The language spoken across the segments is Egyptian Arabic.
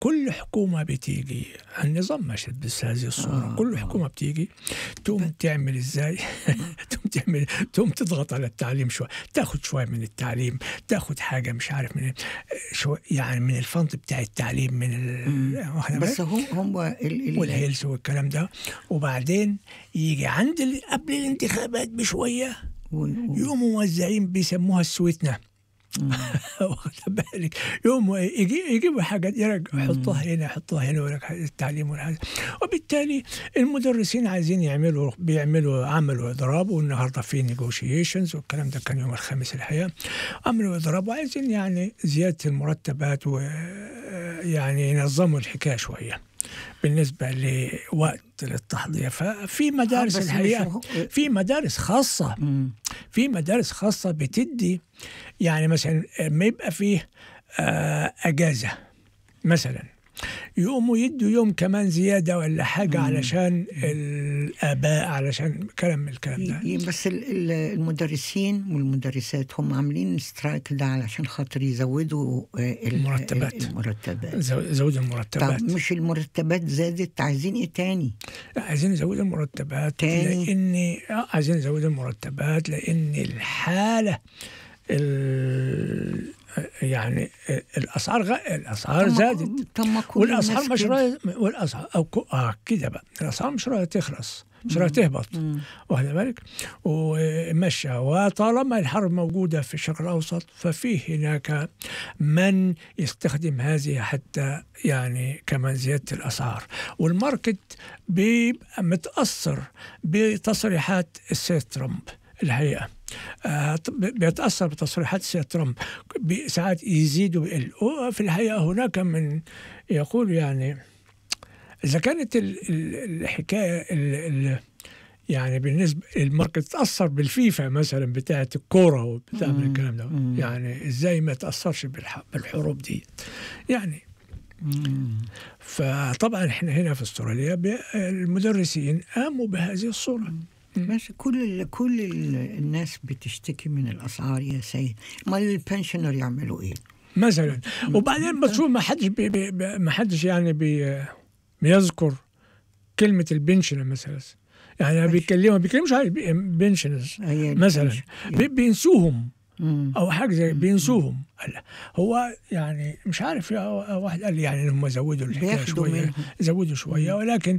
كل حكومة بتيجي النظام ماشي بس هذه الصورة آه. كل حكومة بتيجي تقوم تعمل ازاي تقوم تعمل تقوم تضغط على التعليم شوية تاخد شوية من التعليم تاخد حاجة مش عارف من شو يعني من الفند بتاع التعليم من ال... واخد بالك؟ بس هو هو ال- ال- والهيلث والكلام ده وبعدين يجي عند ال- قبل الانتخابات بشوية وال- وال- يقوموا موزعين بيسموها السويتنا واخد بالك يوم يجي يجيبوا حاجات يرجع يحطوها هنا يحطوها هنا ويقول لك التعليم والحاجة. وبالتالي المدرسين عايزين يعملوا بيعملوا عملوا اضراب والنهارده في نيغوشيشنز والكلام ده كان يوم الخامس الحقيقه عملوا اضراب وعايزين يعني زياده المرتبات ويعني ينظموا الحكايه شويه بالنسبه لوقت للتحضير ففي مدارس بس مش الحقيقه هو- في مدارس خاصه مم. في مدارس خاصة بتدي يعني مثلا ما يبقى فيه آه، أجازة مثلا يقوموا يدوا يوم كمان زيادة ولا حاجة علشان الآباء علشان كلام من الكلام ده ي- بس ال- ال- المدرسين والمدرسات هم عاملين سترايك ده علشان خاطر يزودوا آه، ال- المرتبات. المرتبات زو- زود طب المرتبات مش المرتبات زادت عايزين ايه تاني؟ لا، عايزين نزود المرتبات تاني؟ لأن آه، عايزين نزود المرتبات لأن الحالة ال... يعني الأسعار غ... الأسعار طب ما- زادت طب ما كل والاسعار الناس مش كده. راضيه والاسعار او كو- اه كده بقى الاسعار مش راضيه تخلص مش راضيه تهبط واخد بالك ومشى وطالما الحرب موجوده في الشرق الاوسط ففي هناك من يستخدم هذه حتى يعني كمان زياده الاسعار والماركت بيبقى متاثر بتصريحات السيد ترامب الحقيقه آه، بيتاثر بتصريحات السيد ترامب بي- ساعات يزيد ويقل وفي الحقيقه هناك من يقول يعني اذا كانت ال- ال- الحكايه ال- ال- يعني بالنسبه الماركت تاثر بالفيفا مثلا بتاعه الكوره وبتاع من الكلام ده يعني ازاي ما تاثرش بالح- بالحروب دي يعني مم. فطبعا احنا هنا في استراليا ب- المدرسين قاموا بهذه الصوره ماشي كل ال كل ال الناس بتشتكي من الاسعار يا سيد امال البنشنر يعملوا ايه؟ مثلا وبعدين بس هو ما حدش بي بي بي- ما حدش يعني بي بيذكر كلمه البنشن مثلا يعني بيتكلموا ما بيتكلموش على البنشنز هي مثلا البنشن. بي- بينسوهم مم. او حاجه زي بينسوهم هلا هو يعني مش عارف يا واحد قال لي يعني هم زودوا الحكايه بياخدوا شويه منهم. زودوا شويه ولكن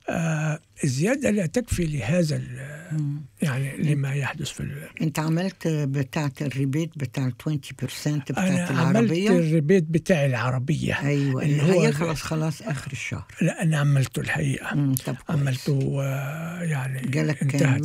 آه الزياده لا تكفي لهذا ال- مم. يعني لما يحدث في ال- انت عملت بتاعه الريبيت بتاع ال 20% انا بتاعه عملت العربيه الريبيت بتاع العربيه ايوه اللي اللي هو هيخلص خلاص اخر الشهر لا انا عملته الحقيقه مم. طب كويس. عملته آه، يعني جالك انتهت-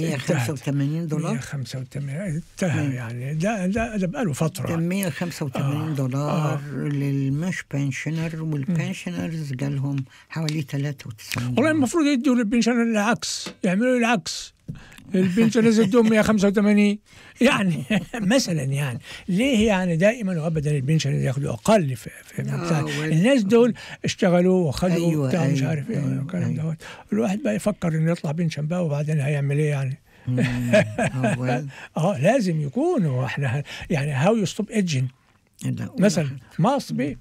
185 دولار 185 انتهى يعني ده ده ده بقاله فتره كان 185 آه. دولار للمش بنشنر والبنشنرز جالهم حوالي 93 والله دولار. المفروض يدوا للبنشن العكس يعملوا العكس البنشن يدوهم 185 يعني مثلا يعني ليه يعني دائما وابدا البنشن ياخذوا اقل في, في آه، بتاع. وال- الناس دول اشتغلوا وخدوا أيوة، بتاع مش أيوة، عارف ايه أيوة، والكلام أيوة. دوت الواحد بقى يفكر انه يطلع بنشن بقى وبعدين هيعمل ايه يعني مم. آه، well. اه لازم يكون واحنا يعني هاو يستوب ايدجن لا، مثلا ماست بي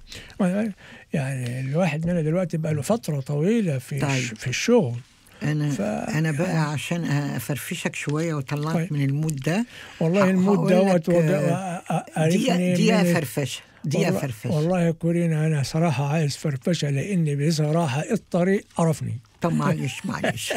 يعني الواحد مننا دلوقتي بقى له فتره طويله في طيب. الش- في الشغل انا ف- انا بقى عشان افرفشك شويه واطلعك طيب. من المود ده والله ه- المود هقول دوت لك، وج- آه، وأ- عرفني دي دي من- فرفشه دي والله- فرفشه والله يا كورينا انا صراحه عايز فرفشه لاني بصراحه الطريق قرفني طب معلش معلش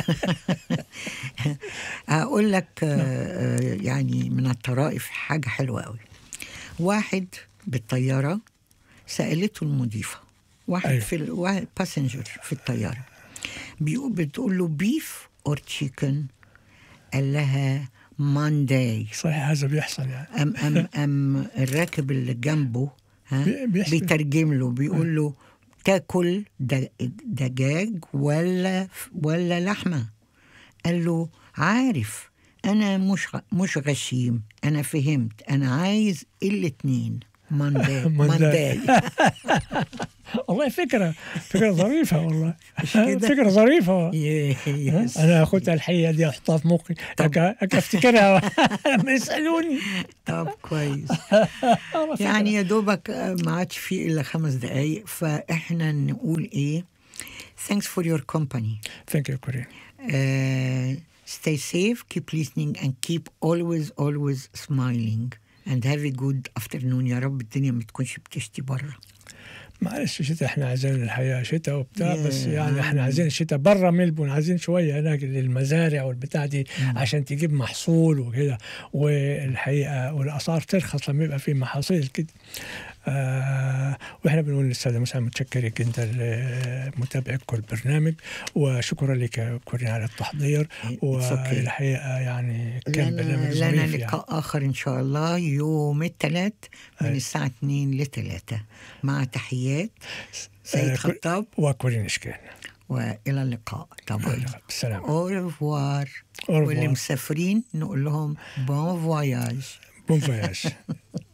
اقول لك آه، آه، يعني من الطرائف حاجه حلوه قوي واحد بالطياره سالته المضيفه واحد أيوة. في ال- واحد باسنجر في الطياره بيقول بتقول له بيف اور تشيكن قال لها مانداي صحيح هذا بيحصل يعني ام ام ام الراكب اللي جنبه ها بي- بيحسب. بيترجم له بيقول له تاكل د- دجاج ولا ولا لحمه قال له عارف انا مش غ- مش غشيم انا فهمت انا عايز الاتنين مانداي مانداي. مانداي والله فكره فكره ظريفه والله كده؟ فكره ظريفه يس. انا اخذها الحقيقه دي احطها في مخي أك- أك- افتكرها لما يسالوني طب كويس والله فكرة. يعني يا دوبك آه، ما عادش فيه الا خمس دقايق فاحنا نقول ايه thanks for your company ثانك يو كورين uh, stay safe keep listening and keep always always smiling and have a good afternoon يا رب الدنيا ما تكونش بتشتي بره معلش الشتاء احنا عايزين الحياه شتاء وبتاع يا بس يعني احنا عمي. عايزين الشتاء بره ملبون عايزين شويه هناك للمزارع والبتاع دي عشان تجيب محصول وكده والحقيقه والاسعار ترخص لما يبقى في محاصيل كده آه واحنا بنقول للساده مساء متشكرين جدا لمتابعتكم البرنامج وشكرا لك يا كورين على التحضير It's okay. والحقيقه يعني كان لنا, برنامج لنا ظريف يعني. لقاء آخر إن شاء الله يوم الثلاث من أي. الساعة 2 ل 3 مع تحيات سيد آه، كل- خطاب وكورين اشكال وإلى اللقاء طبعا بالسلامه أو ريفوار أو واللي ريفوار. مسافرين نقول لهم بون فواياج بون فواياج